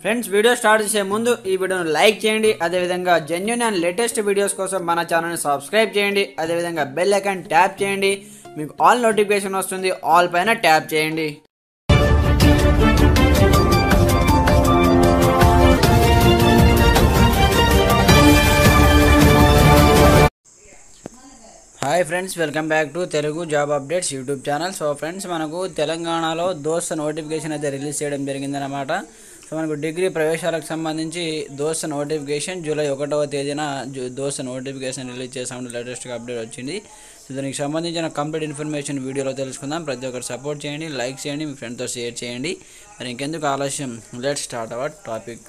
friends video start చేసే ముందు ఈ వీడియోను లైక్ చేయండి అదేవిధంగా జెన్యున్ అండ్ లేటెస్ట్ వీడియోస్ కోసం మన ఛానల్ని సబ్స్క్రైబ్ చేయండి అదేవిధంగా బెల్ ఐకాన్ ట్యాప్ చేయండి మీకు ఆల్ నోటిఫికేషన్ వస్తుంది ఆల్ పైన ట్యాప్ చేయండి hi friends welcome back to Telugu job updates YouTube channel so friends మనకు తెలంగాణలో దోస్త్ నోటిఫికేషన్ అయితే రిలీజ్ చేయడం జరిగిందనమాట సో మనకు డిగ్రీ ప్రవేశాలకు సంబంధించి దోస్త్ నోటిఫికేషన్ జూలై ఒకటవ తేదీన జు- దోస్త్ నోటిఫికేషన్ రిలీజ్ చేసాము లేటెస్ట్గా అప్డేట్ వచ్చింది సో దానికి సంబంధించిన కంప్లీట్ ఇన్ఫర్మేషన్ వీడియోలో తెలుసుకుందాం ప్రతి ఒక్కరు సపోర్ట్ చేయండి లైక్ చేయండి మీ ఫ్రెండ్తో షేర్ చేయండి మరి ఇంకెందుకు ఆలస్యం లెట్ స్టార్ట్ అవర్ టాపిక్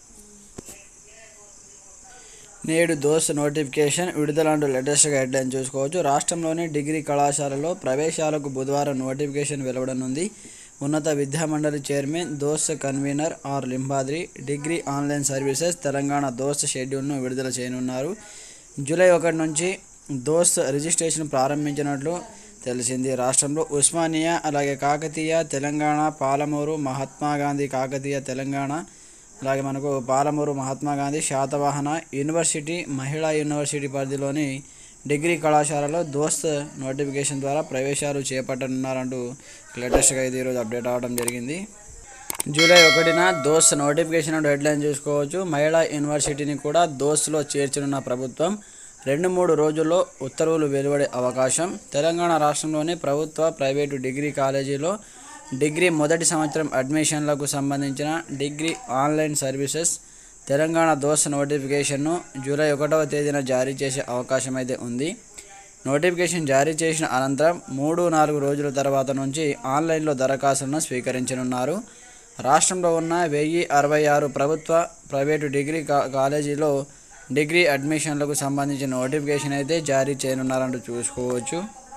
నేడు దోస్ నోటిఫికేషన్ విడుదలంటూ లేటెస్ట్గా హెడ్లైన్ చూసుకోవచ్చు రాష్ట్రంలోని డిగ్రీ కళాశాలలో ప్రవేశాలకు బుధవారం నోటిఫికేషన్ వెలువడనుంది ఉన్నత విద్యామండలి chairman DOST convener R Limbadri degree online services Telangana DOST షెడ్యూల్ను విడుదల చేయనున్నారు జూలై ఒకటి నుంచి దోస్ రిజిస్ట్రేషన్ ప్రారంభించినట్లు తెలిసింది రాష్ట్రంలో ఉస్మానియా అలాగే కాకతీయ తెలంగాణ పాలమూరు మహాత్మా గాంధీ కాకతీయ తెలంగాణ అలాగే మనకు పాలమూరు మహాత్మా గాంధీ శాతవాహన యూనివర్సిటీ మహిళా యూనివర్సిటీ పరిధిలోని డిగ్రీ కళాశాలలో దోస్త్ నోటిఫికేషన్ ద్వారా ప్రవేశాలు చేపట్టనున్నారంటూ లేటెస్ట్గా ఇది ఈరోజు అప్డేట్ అవ్వడం జరిగింది జూలై ఒకటిన దోస్త్ నోటిఫికేషన్ అంటూ హెడ్లైన్ చూసుకోవచ్చు మహిళా యూనివర్సిటీని కూడా దోస్త్లో చేర్చనున్న ప్రభుత్వం రెండు మూడు రోజుల్లో ఉత్తర్వులు వెలువడే అవకాశం తెలంగాణ రాష్ట్రంలోని ప్రభుత్వ ప్రైవేటు డిగ్రీ కాలేజీలో డిగ్రీ మొదటి సంవత్సరం అడ్మిషన్లకు సంబంధించిన డిగ్రీ ఆన్లైన్ సర్వీసెస్ తెలంగాణ దోస్త్ నోటిఫికేషన్ను జూలై ఒకటవ తేదీన జారీ చేసే అవకాశం అయితే ఉంది నోటిఫికేషన్ జారీ చేసిన అనంతరం మూడు నాలుగు రోజుల తర్వాత నుంచి ఆన్లైన్లో దరఖాస్తులను స్వీకరించనున్నారు రాష్ట్రంలో ఉన్న వెయ్యి అరవై ఆరు ప్రభుత్వ ప్రైవేటు డిగ్రీ కా కాలేజీలో డిగ్రీ అడ్మిషన్లకు సంబంధించిన నోటిఫికేషన్ అయితే జారీ చేయనున్నారంటూ చూసుకోవచ్చు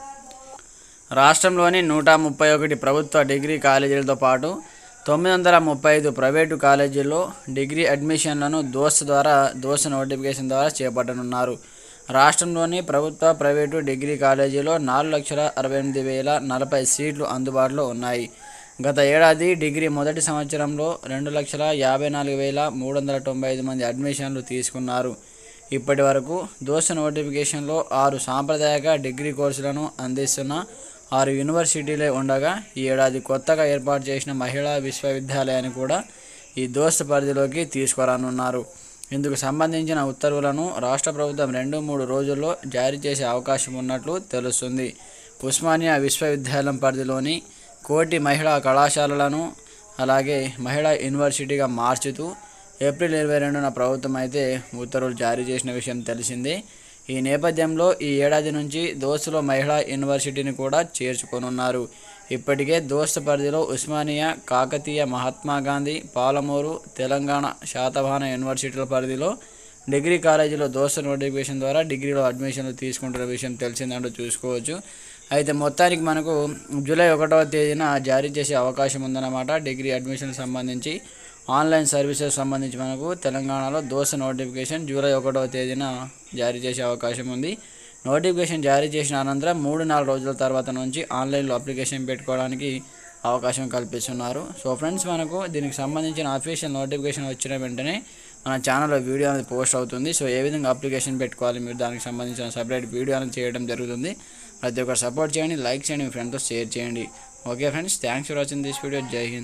రాష్ట్రంలోని నూట ముప్పై ఒకటి ప్రభుత్వ డిగ్రీ కాలేజీలతో పాటు తొమ్మిది వందల ముప్పై ఐదు ప్రైవేటు కాలేజీల్లో డిగ్రీ అడ్మిషన్లను దోస్త్ ద్వారా దోస్త్ నోటిఫికేషన్ ద్వారా చేపట్టనున్నారు రాష్ట్రంలోని ప్రభుత్వ ప్రైవేటు డిగ్రీ కాలేజీలో నాలుగు లక్షల అరవై ఎనిమిది వేల నలభై సీట్లు అందుబాటులో ఉన్నాయి గత ఏడాది డిగ్రీ మొదటి సంవత్సరంలో రెండు లక్షల యాభై నాలుగు వేల మూడు వందల తొంభై ఐదు మంది అడ్మిషన్లు తీసుకున్నారు ఇప్పటి వరకు దోస్త్ నోటిఫికేషన్లో ఆరు సాంప్రదాయక డిగ్రీ కోర్సులను అందిస్తున్న ఆరు యూనివర్సిటీలే ఉండగా ఈ ఏడాది కొత్తగా ఏర్పాటు చేసిన మహిళా విశ్వవిద్యాలయాన్ని కూడా ఈ దోస్త్ పరిధిలోకి తీసుకురానున్నారు ఇందుకు సంబంధించిన ఉత్తర్వులను రాష్ట్ర ప్రభుత్వం రెండు మూడు రోజుల్లో జారీ చేసే అవకాశం ఉన్నట్లు తెలుస్తుంది ఉస్మానియా విశ్వవిద్యాలయం పరిధిలోని కోటి మహిళా కళాశాలలను అలాగే మహిళా యూనివర్సిటీగా మార్చుతూ ఏప్రిల్ ఇరవై రెండున ప్రభుత్వం అయితే ఉత్తర్వులు జారీ చేసిన విషయం తెలిసిందే ఈ నేపథ్యంలో ఈ ఏడాది నుంచి దోస్తులో మహిళా యూనివర్సిటీని కూడా చేర్చుకోనున్నారు ఇప్పటికే దోస్త్ పరిధిలో ఉస్మానియా కాకతీయ మహాత్మా గాంధీ పాలమూరు తెలంగాణ శాతవాహన యూనివర్సిటీల పరిధిలో డిగ్రీ కాలేజీలో దోస్త్ నోటిఫికేషన్ ద్వారా డిగ్రీలో అడ్మిషన్లు తీసుకుంటున్న విషయం తెలిసిందంటూ చూసుకోవచ్చు అయితే మొత్తానికి మనకు జూలై ఒకటవ తేదీన జారీ చేసే అవకాశం ఉందన్నమాట డిగ్రీ అడ్మిషన్ సంబంధించి ఆన్లైన్ సర్వీసెస్ సంబంధించి మనకు తెలంగాణలో దోశ నోటిఫికేషన్ జూలై ఒకటవ తేదీన జారీ చేసే అవకాశం ఉంది నోటిఫికేషన్ జారీ చేసిన అనంతరం మూడు నాలుగు రోజుల తర్వాత నుంచి ఆన్లైన్లో అప్లికేషన్ పెట్టుకోవడానికి అవకాశం కల్పిస్తున్నారు సో ఫ్రెండ్స్ మనకు దీనికి సంబంధించిన అఫీషియల్ నోటిఫికేషన్ వచ్చిన వెంటనే మన ఛానల్లో వీడియో అనేది పోస్ట్ అవుతుంది సో ఏ విధంగా అప్లికేషన్ పెట్టుకోవాలి మీరు దానికి సంబంధించిన సపరేట్ వీడియో అనేది చేయడం జరుగుతుంది ప్రతి ఒక్కరు సపోర్ట్ చేయండి లైక్ చేయండి మీ ఫ్రెండ్తో షేర్ చేయండి okay friends thanks for watching this video Jai Hind